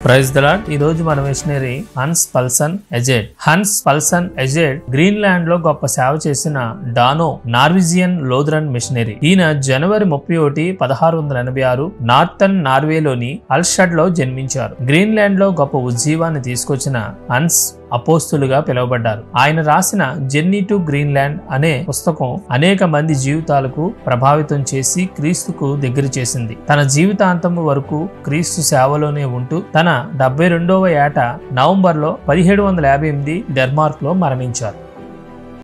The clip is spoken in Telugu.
ప్రైజ్ దలాడ్ ఈ రోజు మన missionary Hans Poulsen Egede Hans Poulsen Egede Greenland లో గొప్ప సేవ చేసిన డానో నార్విజియన్ లోథరన్ మిషనరీ ఈయన జనవరి ముప్పై ఒకటి పదహారు వందల ఎనభై ఆరు నార్థన్ నార్వేలోని అల్షడ్ లో జన్మించారు గ్రీన్లాండ్ లో గొప్ప ఉజ్జీవాన్ని తీసుకొచ్చిన హన్స్ అపోస్తులుగా పిలువబడ్డారు ఆయన రాసిన జర్నీ టు గ్రీన్లాండ్ అనే పుస్తకం అనేక మంది జీవితాలకు ప్రభావితం చేసి క్రీస్తుకు దగ్గర చేసింది తన జీవితాంతం వరకు క్రీస్తు సేవలోనే ఉంటూ తన డెబ్బై రెండవ ఏట నవంబర్ లో పదిహేడు వందల యాభై ఎనిమిది డెన్మార్క్ లో మరణించారు